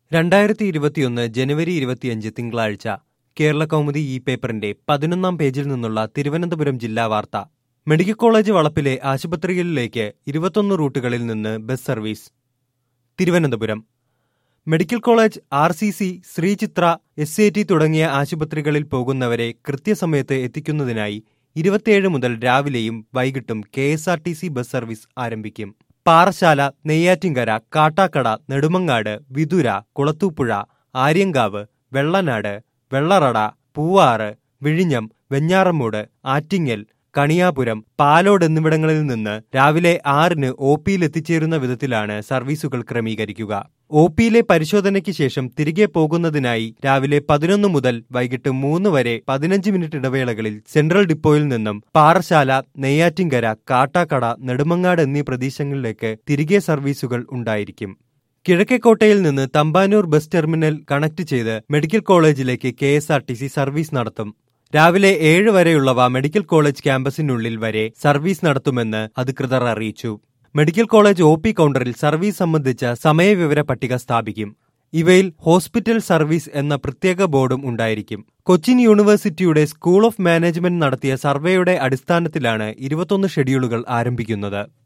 രണ്ടായിരത്തി ഇരുപത്തിയൊന്ന് ജനുവരി ഇരുപത്തിയഞ്ച് തിങ്കളാഴ്ച കേരള കൗമുദി ഈ പേപ്പറിന്റെ പതിനൊന്നാം പേജിൽ നിന്നുള്ള തിരുവനന്തപുരം ജില്ലാ വാർത്ത മെഡിക്കൽ കോളേജ് വളപ്പിലെ ആശുപത്രികളിലേക്ക് ഇരുപത്തൊന്ന് റൂട്ടുകളിൽ നിന്ന് bus service Thiruvananthapuram medical college R C C Sreechitra S A T തുടങ്ങിയ ആശുപത്രികളിൽ പോകുന്നവരെ കൃത്യസമയത്ത് എത്തിക്കുന്നതിനായി ഇരുപത്തിയേഴ് മുതൽ രാവിലെയും വൈകിട്ടും K S R T C bus service ആരംഭിക്കും പാറശാല നെയ്യാറ്റിൻകര കാട്ടാക്കട നെടുമങ്ങാട് വിതുര കുളത്തൂപ്പുഴ ആര്യങ്കാവ് വെള്ളനാട് വെള്ളറട പൂവാറ് വിഴിഞ്ഞം വെഞ്ഞാറമ്മൂട് ആറ്റിങ്ങൽ കണിയാപുരം പാലോട് എന്നിവിടങ്ങളിൽ നിന്ന് രാവിലെ ആറിന് ഒ പിയിൽ എത്തിച്ചേരുന്ന വിധത്തിലാണ് സർവീസുകൾ ക്രമീകരിക്കുക ഒ പിയിലെ പരിശോധനയ്ക്ക് ശേഷം തിരികെ പോകുന്നതിനായി രാവിലെ പതിനൊന്ന് മുതൽ വൈകിട്ട് മൂന്ന് വരെ പതിനഞ്ച് മിനിറ്റ് ഇടവേളകളിൽ സെൻട്രൽ ഡിപ്പോയിൽ നിന്നും പാറശാല നെയ്യാറ്റിൻകര കാട്ടാക്കട നെടുമങ്ങാട് എന്നീ പ്രദേശങ്ങളിലേക്ക് തിരികെ സർവീസുകൾ ഉണ്ടായിരിക്കും കിഴക്കേക്കോട്ടയിൽ നിന്ന് തമ്പാനൂർ ബസ് ടെർമിനൽ കണക്ട് ചെയ്ത് മെഡിക്കൽ കോളേജിലേക്ക് K S R T C service നടത്തും രാവിലെ ഏഴ് വരെയുള്ളവ മെഡിക്കൽ കോളേജ് ക്യാമ്പസിനുള്ളിൽ വരെ സർവീസ് നടത്തുമെന്ന് അധികൃതർ അറിയിച്ചു മെഡിക്കൽ കോളേജ് ഒ പി കൗണ്ടറിൽ സർവീസ് സംബന്ധിച്ച സമയവിവര പട്ടിക സ്ഥാപിക്കും ഇവയിൽ ഹോസ്പിറ്റൽ സർവീസ് എന്ന പ്രത്യേക ബോർഡും ഉണ്ടായിരിക്കും കൊച്ചിൻ യൂണിവേഴ്സിറ്റിയുടെ സ്കൂൾ ഓഫ് മാനേജ്മെന്റ് നടത്തിയ സർവേയുടെ അടിസ്ഥാനത്തിലാണ് ഇരുപത്തൊന്ന് ഷെഡ്യൂളുകൾ ആരംഭിക്കുന്നത്